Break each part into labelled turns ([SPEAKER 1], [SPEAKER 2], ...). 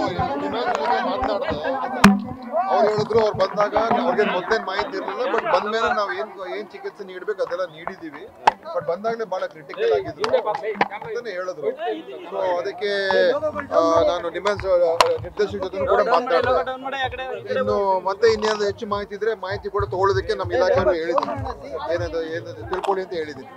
[SPEAKER 1] ಮಾತನಾಡ್ದೆ ಅವ್ರು ಹೇಳಿದ್ರು ಅವ್ರು ಬಂದಾಗ ಅವ್ರಿಗೆ ಮೊದಲೇನು ಮಾಹಿತಿ ಇರಲಿಲ್ಲ ಬಟ್ ಬಂದ್ಮೇಲೆ ನಾವು ಏನ್ ಏನ್ ಚಿಕಿತ್ಸೆ ನೀಡ್ಬೇಕು ಅದೆಲ್ಲ ನೀಡಿದೀವಿ ಬಟ್ ಬಂದಾಗಲೇ ಬಹಳ ಕ್ರಿಟಿಕಲ್ ಆಗಿದ್ರು ಅಂತಾನೆ ಹೇಳಿದ್ರು ಸೊ ಅದಕ್ಕೆ ಆ, ನಾನು ನಿಮ್ಮ ನಿರ್ದೇಶಕ ಜೊತೆ ಕೂಡ ಮಾತನಾಡಿದೆ ಇನ್ನು ಮತ್ತೆ ಇನ್ನೇನು ಹೆಚ್ಚು ಮಾಹಿತಿ ಇದ್ರೆ ಮಾಹಿತಿ ಕೂಡ ತಗೊಳ್ಳೋದಕ್ಕೆ ನಮ್ಮ ಇಲಾಖೆಯವರು ಹೇಳಿದ್ದೀನಿ ಏನದು ಏನದು ತಿಳ್ಕೊಳ್ಳಿ ಅಂತ ಹೇಳಿದ್ದೀನಿ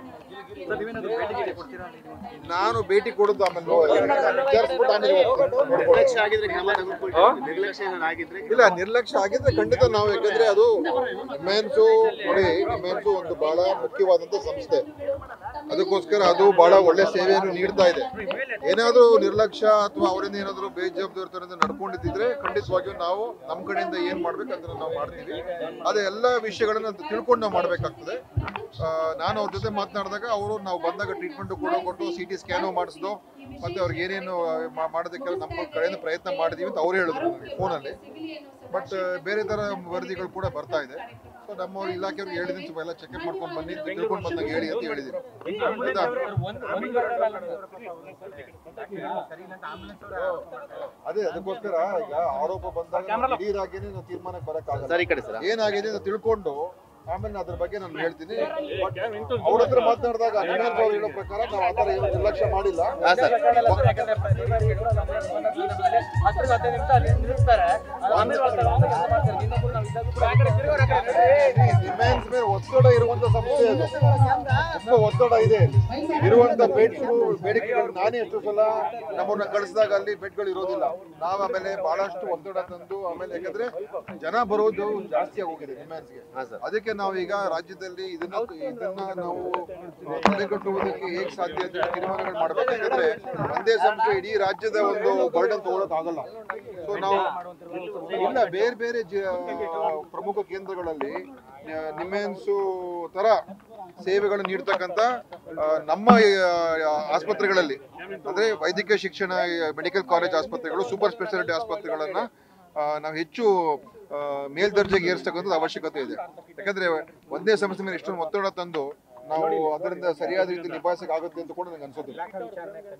[SPEAKER 1] ನಾನು ಭೇಟಿ ಕೊಡೋದು ಆಮೇಲೆ ನೋ- ವಿಚಾರಿಸ್ಬಿಟ್ಟು ಆಮೇಲೆ ಹೋಗ್ತೀನಿ. ನೋಡ್ಕೊಳ್ಳಿ.
[SPEAKER 2] ನಿರ್ಲಕ್ಷ್ಯ ಆಗಿದ್ರೆ ಕ್ರಮ ತೆಗೆದುಕೊಳ್ತೀವಿ ನಿರ್ಲಕ್ಷ್ಯ ಏನಾದ್ರು ಆಗಿದ್ರೆ
[SPEAKER 1] ಇಲ್ಲ ನಿರ್ಲಕ್ಷ್ಯ ಆಗಿದ್ರೆ ಖಂಡಿತ ನಾವು ಯಾಕಂದ್ರೆ ಅದು ನಿಮ್ಯಾನ್ಸು ನೋಡಿ ನಿಮ್ಯಾನ್ಸು ಒಂದು ಬಹಳ ಮುಖ್ಯವಾದಂತ ಸಂಸ್ಥೆ ಅದಕ್ಕೋಸ್ಕರ ಅದು ಬಹಳ ಒಳ್ಳೆ ಸೇವೆಯನ್ನು ನೀಡ್ತಾ ಇದೆ ಏನಾದ್ರೂ ನಿರ್ಲಕ್ಷ್ಯ ಅಥವಾ ಅವರಿಂದ ಏನಾದ್ರು ಬೇಜವಾಬ್ದಾರಿತನದಿಂದ ನಡ್ಕೊಂಡಿದ್ದಿದ್ರೆ ಖಂಡಿತವಾಗಿಯೂ ನಾವು ನಮ್ಮ ಕಡೆಯಿಂದ ಏನ್ ಮಾಡ್ಬೇಕು ಅದನ್ನ ನಾವು ಮಾಡ್ತೀವಿ ಅದೇ ಎಲ್ಲ ವಿಷಯಗಳನ್ನ ತಿಳ್ಕೊಂಡು ನಾವು ಮಾಡ್ಬೇಕಾಗ್ತದೆ ಆ, ನಾನು ಅವ್ರ ಜೊತೆ ಮಾತನಾಡಿದಾಗ ಅವರು ನಾವು ಬಂದಾಗ ಟ್ರೀಟ್ಮೆಂಟ್ ಕೂಡ ಕೊಟ್ಟು ಸಿ ಟಿ ಸ್ಕ್ಯಾನು ಮಾಡಿಸಿದ್ದು ಮತ್ತೆ ಅವ್ರಿಗೆ ಏನೇನು ಮಾ- ಮಾಡೋದಕ್ಕೆಲ್ಲ ನಮ್ಮ ಕಡೆಯಿಂದ ಪ್ರಯತ್ನ ಮಾಡಿದೀವಿ ಅಂತ ಅವ್ರು ಹೇಳಿದ್ರು ನನಗೆ ಫೋನಲ್ಲಿ ಬಟ್ ಬೇರೆ ತರ ವರದಿಗಳು ಕೂಡ ಬರ್ತಾ ಇದೆ ಸೊ ನಮ್ಮವ್ರ ಇಲಾಖೆಯವ್ರಿಗೆ ಹೇಳಿದ್ದೀನಿ ಸ್ವಲ್ಪ ಎಲ್ಲ ಚೆಕ್ಅಪ್ ಮಾಡ್ಕೊಂಡು ಬನ್ನಿ ತಿಳ್ಕೊಂಡು ಬಂದಾಗ ಹೇಳಿ ಅಂತ ಹೇಳಿದ್ದೀನಿ ಆಯ್ತಾ ಅದೇ ಅದಕ್ಕೋಸ್ಕರ ಈಗ ಆರೋಪ ಬಂದಾಗ ನಾವು ದಿಢೀರಾಗೇನೆ ನಾವು ತೀರ್ಮಾನಕ್ಕೆ ಬರಕ್ಕಾಗಲ್ಲ
[SPEAKER 2] ಸರಿ ಕಡೆ ಸರ್
[SPEAKER 1] ಏನಾಗಿದೆ ಅಂತ ತಿಳ್ಕೊಂಡು ಆಮೇಲೆ ಅದ್ರ ಬಗ್ಗೆ ನಾನು ಹೇಳ್ತೀನಿ ಅವ್ರ ಹತ್ರ ಮಾತನಾಡಿದಾಗ ನಿಮ್ಮೇನ್ ಅವ್ರು ಹೇಳೋ ಪ್ರಕಾರ ನಾವು ಆತರ ಏನು ನಿರ್ಲಕ್ಷ್ಯ ಮಾಡಿಲ್ಲ
[SPEAKER 2] ಹಾ ಸರ್
[SPEAKER 1] ಡಿಮ್ಯಾಂಡ್ಸ್ ಮೇಲೆ ಒತ್ತಡ ಇರುವಂತ ಸಂಸ್ಥೆ ಅದು ತುಂಬಾ ಒತ್ತಡ ಇದೆ ಇರುವಂತ ಬೆಡ್ಸ್ ಬೇಡಿಕೆಗಳು ನಾನೇ ಎಷ್ಟೋ ಸಲ ನಮ್ಮನ್ನ ಕಳಿಸಿದಾಗ ಅಲ್ಲಿ ಬೆಡ್ಗಳು ಇರೋದಿಲ್ಲ ನಾವು ಆಮೇಲೆ ಬಹಳಷ್ಟು ಒತ್ತಡ ತಂದು ಆಮೇಲೆ ಯಾಕಂದ್ರೆ ಜನ ಬರೋದು ಜಾಸ್ತಿ ಆಗೋಗಿದೆ ಡಿಮ್ಯಾಂಡ್ಸ್ಗೆ
[SPEAKER 2] ಹಾ ಸರ್
[SPEAKER 1] ಅದಕ್ಕೆ ನಾವು ಈಗ ರಾಜ್ಯದಲ್ಲಿ ಇದನ್ನ ಇದನ್ನ ನಾವು ತಡೆಗಟ್ಟುವುದಕ್ಕೆ ಹೇಗ್ ಸಾಧ್ಯ ಅಂತ ತೀರ್ಮಾನಗಳು ಮಾಡ್ಬೇಕಂದ್ರೆ ಒಂದೇ ಸಂಸ್ಥೆ ಇಡೀ ರಾಜ್ಯದ ಒಂದು ಬರ್ಡನ್ ತಗೊಳಕ್ ಆಗಲ್ಲ ಸೊ ನಾವು ಇಲ್ಲ ಬೇರೆ ಬೇರೆ ಜ- ಪ್ರಮುಖ ಕೇಂದ್ರಗಳಲ್ಲಿ ನ- ನಿಮ್ಮೆನ್ಸು ತರ ಸೇವೆಗಳು ನೀಡ್ತಕ್ಕಂಥ ಆ, ನಮ್ಮ ಆ, ಆಸ್ಪತ್ರೆಗಳಲ್ಲಿ ಅಂದ್ರೆ ವೈದ್ಯಕೀಯ ಶಿಕ್ಷಣ ಮೆಡಿಕಲ್ ಕಾಲೇಜ್ ಆಸ್ಪತ್ರೆಗಳು ಸೂಪರ್ ಸ್ಪೆಷಾಲಿಟಿ ಆಸ್ಪತ್ರೆಗಳನ್ನ ಆ, ನಾವು ಹೆಚ್ಚು ಆ, ಮೇಲ್ದರ್ಜೆಗೆ ಏರಿಸ್ತಕ್ಕಂಥದ್ದು ಅವಶ್ಯಕತೆ ಇದೆ ಯಾಕಂದ್ರೆ ಒಂದೇ ಸಮಸ್ಯೆ ಮೇಲೆ ಇಷ್ಟೊಂದು ಒತ್ತಡ ತಂದು ನಾವು ಅದರಿಂದ ಸರಿಯಾದ ರೀತಿ ನಿಭಾಯಿಸಕ್ ಆಗುತ್ತೆ ಅಂತ ಕೂಡ ನನಗೆ ಅನ್ಸೋದಿಲ್ಲ